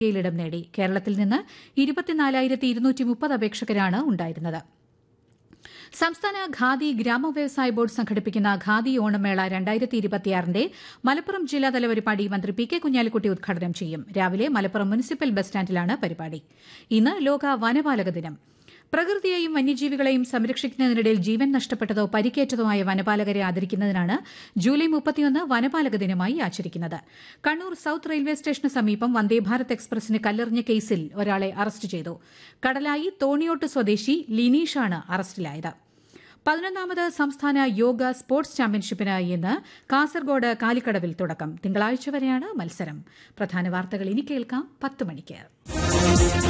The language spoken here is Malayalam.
ഇടം നേടി കേരളത്തിൽ നിന്ന് ഇരുപത്തിനാലായിരത്തി ഇരുന്നൂറ്റി മുപ്പത് അപേക്ഷകരാണ് ഉണ്ടായിരുന്നത് സംസ്ഥാന ഖാദി ഗ്രാമവ്യവസായ ബോർഡ് സംഘടിപ്പിക്കുന്ന ഖാദി ഓണമേള രണ്ടായിരത്തി ഇരുപത്തിയാറിന്റെ മലപ്പുറം ജില്ലാതല പരിപാടി മന്ത്രി പി കെ കുഞ്ഞാലിക്കുട്ടി ഉദ്ഘാടനം ചെയ്യും രാവിലെ മലപ്പുറം മുനിസിപ്പൽ ബസ് സ്റ്റാൻഡിലാണ് പരിപാടി ഇന്ന് ലോക വനപാലക ദിനം പ്രകൃതിയെയും വന്യജീവികളെയും സംരക്ഷിക്കുന്നതിനിടയിൽ ജീവൻ നഷ്ടപ്പെട്ടതോ പരിക്കേറ്റതോ ആയ വനപാലകരെ ആദരിക്കുന്നതിനാണ് ജൂലൈ മുപ്പത്തിയൊന്ന് വനപാലക ദിനമായി ആചരിക്കുന്നത് കണ്ണൂർ സൌത്ത് റെയിൽവേ സ്റ്റേഷന് സമീപം വന്ദേഭാരത് എക്സ്പ്രസിന് കല്ലെറിഞ്ഞ കേസിൽ ഒരാളെ അറസ്റ്റ് ചെയ്തു കടലായി തോണിയോട്ട് സ്വദേശി ലിനീഷാണ് അറസ്റ്റിലായത് പതിനൊന്നാമത് സംസ്ഥാന യോഗ സ്പോർട്സ് ചാമ്പ്യൻഷിപ്പിന് ഇന്ന് കാസർഗോഡ് കാലിക്കടവിൽ തുടക്കം തിങ്കളാഴ്ച വരെയാണ് മത്സരം പ്രധാന വാർത്തകൾ ഇനി കേൾക്കാം പത്ത് മണിക്ക്